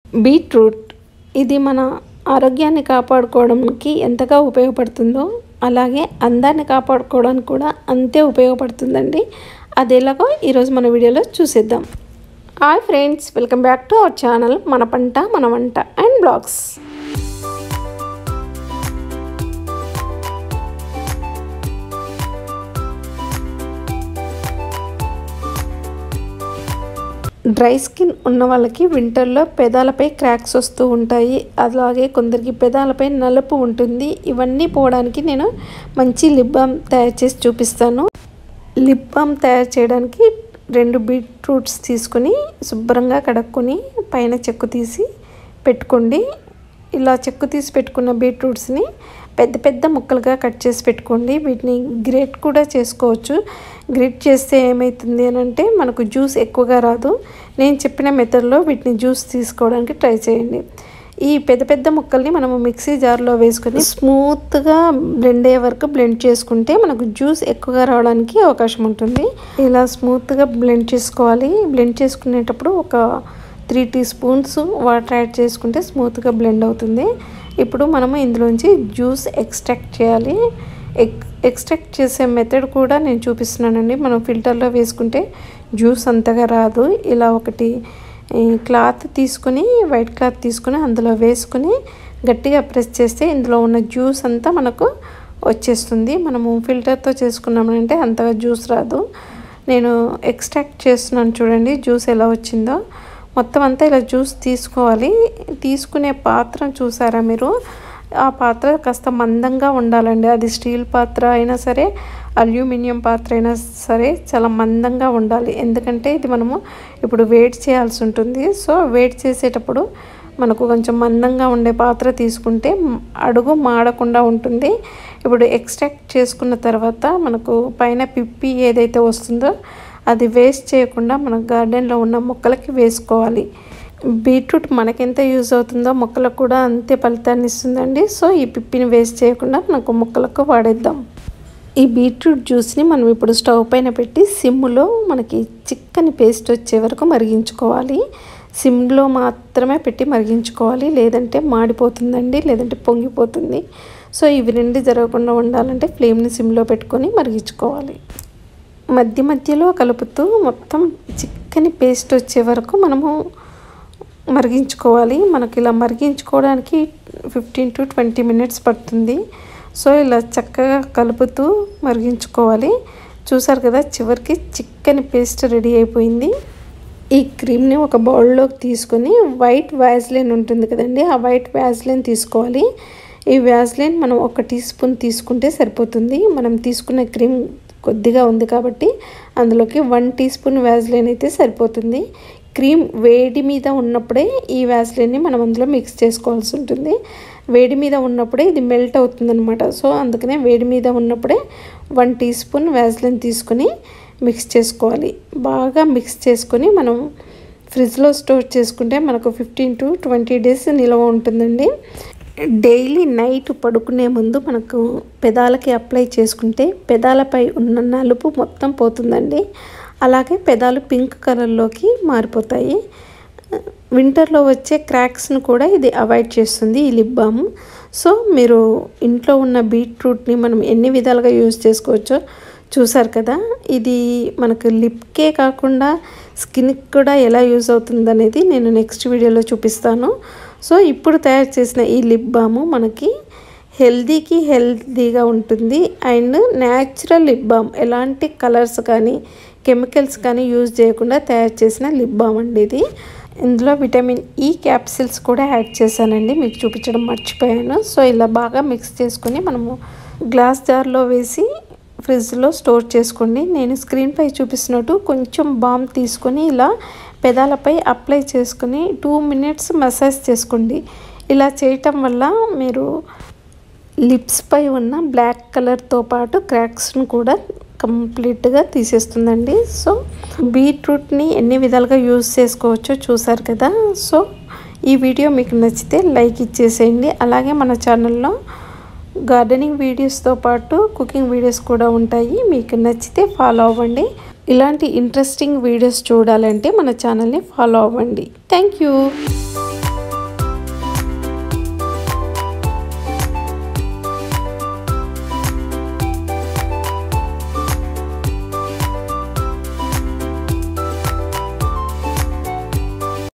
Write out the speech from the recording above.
beetroot ఇది మన ఆరోగ్యాన్ని కాపాడుకోవడానికి ఎంతగా ఉపయోగపడుతుందో అలాగే అందాన్ని కాపాడుకోవడానికి కూడా అంతే ఉపయోగపడుతుందండి అది ఎలాగో ఈరోజు మన వీడియోలో చూసేద్దాం hi friends welcome back to our channel మన పంట మన వంట అండ్ బ్లాగ్స్ డ్రై స్కిన్ ఉన్న వాళ్ళకి వింటర్లో పెదాలపై క్రాక్స్ వస్తూ ఉంటాయి అలాగే కొందరికి పెదాలపై నలుపు ఉంటుంది ఇవన్నీ పోవడానికి నేను మంచి లిప్ బామ్ తయారు చేసి చూపిస్తాను లిప్ బామ్ తయారు చేయడానికి రెండు బీట్రూట్స్ తీసుకొని శుభ్రంగా కడుక్కొని పైన చెక్కు తీసి పెట్టుకోండి ఇలా చెక్కు తీసి పెట్టుకున్న బీట్రూట్స్ని పెద్ద పెద్ద ముక్కలుగా కట్ చేసి పెట్టుకోండి వీటిని గ్రేట్ కూడా చేసుకోవచ్చు గ్రేట్ చేస్తే ఏమవుతుంది అని అంటే మనకు జ్యూస్ ఎక్కువగా రాదు నేను చెప్పిన మెథడ్లో వీటిని జ్యూస్ తీసుకోవడానికి ట్రై చేయండి ఈ పెద్ద పెద్ద ముక్కల్ని మనము మిక్సీ జార్లో వేసుకొని స్మూత్గా బ్లెండ్ అయ్యే వరకు బ్లెండ్ చేసుకుంటే మనకు జ్యూస్ ఎక్కువగా రావడానికి అవకాశం ఉంటుంది ఇలా స్మూత్గా బ్లెండ్ చేసుకోవాలి బ్లెండ్ చేసుకునేటప్పుడు ఒక three teaspoons water add చేసుకుంటే స్మూత్గా బ్లెండ్ అవుతుంది ఇప్పుడు మనము ఇందులోంచి జ్యూస్ ఎక్స్ట్రాక్ట్ చేయాలి ఎక్ ఎక్స్ట్రాక్ట్ చేసే మెథడ్ కూడా నేను చూపిస్తున్నానండి మనం ఫిల్టర్లో వేసుకుంటే జ్యూస్ అంతగా రాదు ఇలా ఒకటి క్లాత్ తీసుకొని వైట్ క్లాత్ తీసుకొని అందులో వేసుకొని గట్టిగా ప్రెస్ చేస్తే ఇందులో ఉన్న జ్యూస్ అంతా మనకు వచ్చేస్తుంది మనము ఫిల్టర్తో చేసుకున్నామంటే అంతగా జ్యూస్ రాదు నేను ఎక్స్ట్రాక్ట్ చేస్తున్నాను చూడండి జ్యూస్ ఎలా వచ్చిందో మొత్తం అంతా ఇలా జ్యూస్ తీసుకోవాలి తీసుకునే పాత్ర చూసారా మీరు ఆ పాత్ర కాస్త మందంగా ఉండాలండి అది స్టీల్ పాత్ర అయినా సరే అల్యూమినియం పాత్ర అయినా సరే చాలా మందంగా ఉండాలి ఎందుకంటే ఇది మనము ఇప్పుడు వేడి చేయాల్సి ఉంటుంది సో వేడి చేసేటప్పుడు మనకు కొంచెం మందంగా ఉండే పాత్ర తీసుకుంటే అడుగు మాడకుండా ఉంటుంది ఇప్పుడు ఎక్స్ట్రాక్ట్ చేసుకున్న తర్వాత మనకు పైన పిప్పి ఏదైతే వస్తుందో అది వేస్ట్ చేయకుండా మన గార్డెన్లో ఉన్న మొక్కలకి వేసుకోవాలి బీట్రూట్ మనకెంత యూజ్ అవుతుందో మొక్కలకు కూడా అంతే ఫలితాన్ని ఇస్తుందండి సో ఈ పిప్పిని వేస్ట్ చేయకుండా మనకు మొక్కలకు వాడేద్దాం ఈ బీట్రూట్ జ్యూస్ని మనం ఇప్పుడు స్టవ్ పైన పెట్టి సిమ్లో మనకి చిక్కని పేస్ట్ వచ్చే వరకు మరిగించుకోవాలి సిమ్లో మాత్రమే పెట్టి మరిగించుకోవాలి లేదంటే మాడిపోతుందండి లేదంటే పొంగిపోతుంది సో ఇవి రెండు జరగకుండా ఉండాలంటే ఫ్లేమ్ని సిమ్లో పెట్టుకొని మరిగించుకోవాలి మధ్య మధ్యలో కలుపుతూ మొత్తం చిక్కని పేస్ట్ వచ్చే వరకు మనము మరిగించుకోవాలి మనకి ఇలా మరిగించుకోవడానికి ఫిఫ్టీన్ టు ట్వంటీ మినిట్స్ పడుతుంది సో ఇలా చక్కగా కలుపుతూ మరిగించుకోవాలి చూసారు కదా చివరికి చిక్కని పేస్ట్ రెడీ అయిపోయింది ఈ క్రీమ్ని ఒక బౌల్లోకి తీసుకొని వైట్ వ్యాజ్లైన్ ఉంటుంది కదండి ఆ వైట్ వ్యాజ్లైన్ తీసుకోవాలి ఈ వ్యాజ్లైన్ మనం ఒక టీ స్పూన్ తీసుకుంటే సరిపోతుంది మనం తీసుకున్న క్రీమ్ కొద్దిగా ఉంది కాబట్టి అందులోకి వన్ టీ స్పూన్ వ్యాజ్లైన్ అయితే సరిపోతుంది క్రీమ్ వేడి మీద ఉన్నప్పుడే ఈ వ్యాస్లిన్ని మనం అందులో మిక్స్ చేసుకోవాల్సి ఉంటుంది వేడి మీద ఉన్నప్పుడే ఇది మెల్ట్ అవుతుంది అనమాట సో అందుకనే వేడి మీద ఉన్నప్పుడే వన్ టీ స్పూన్ వ్యాస్లిన్ తీసుకొని మిక్స్ చేసుకోవాలి బాగా మిక్స్ చేసుకొని మనం ఫ్రిడ్జ్లో స్టోర్ చేసుకుంటే మనకు ఫిఫ్టీన్ టు ట్వంటీ డేస్ నిల్వ ఉంటుందండి డైలీ నైట్ పడుకునే ముందు మనకు పెదాలకి అప్లై చేసుకుంటే పెదాలపై ఉన్న నలుపు మొత్తం పోతుందండి అలాగే పెదాలు పింక్ కలర్లోకి మారిపోతాయి వింటర్లో వచ్చే క్రాక్స్ను కూడా ఇది అవాయిడ్ చేస్తుంది ఈ లిప్ బామ్ సో మీరు ఇంట్లో ఉన్న బీట్రూట్ని మనం ఎన్ని విధాలుగా యూజ్ చేసుకోవచ్చో చూసారు కదా ఇది మనకు లిప్కే కాకుండా స్కిన్కి కూడా ఎలా యూజ్ అవుతుంది అనేది నేను నెక్స్ట్ వీడియోలో చూపిస్తాను సో ఇప్పుడు తయారు చేసిన ఈ లిప్ బాము మనకి హెల్దీకి హెల్దీగా ఉంటుంది అండ్ న్యాచురల్ లిప్ బామ్ ఎలాంటి కలర్స్ కానీ కెమికల్స్ కానీ యూజ్ చేయకుండా తయారు చేసిన లిప్ బామ్ అండి ఇది ఇందులో విటమిన్ ఈ క్యాప్సిల్స్ కూడా యాడ్ చేశానండి మీకు చూపించడం మర్చిపోయాను సో ఇలా బాగా మిక్స్ చేసుకొని మనము గ్లాస్ జార్లో వేసి ఫ్రిడ్జ్లో స్టోర్ చేసుకోండి నేను స్క్రీన్పై చూపిస్తున్నట్టు కొంచెం బామ్ తీసుకొని ఇలా పెదాలపై అప్లై చేసుకొని టూ మినిట్స్ మసాజ్ చేసుకోండి ఇలా చేయటం వల్ల మీరు లిప్స్పై ఉన్న బ్లాక్ కలర్తో పాటు క్రాక్స్ను కూడా కంప్లీట్గా తీసేస్తుందండి సో బీట్రూట్ని ఎన్ని విధాలుగా యూజ్ చేసుకోవచ్చో చూసారు కదా సో ఈ వీడియో మీకు నచ్చితే లైక్ ఇచ్చేసేయండి అలాగే మన ఛానల్లో గార్డెనింగ్ వీడియోస్తో పాటు కుకింగ్ వీడియోస్ కూడా ఉంటాయి మీకు నచ్చితే ఫాలో అవ్వండి ఇలాంటి ఇంట్రెస్టింగ్ వీడియోస్ చూడాలంటే మన ఛానల్ని ఫాలో అవ్వండి థ్యాంక్ యూ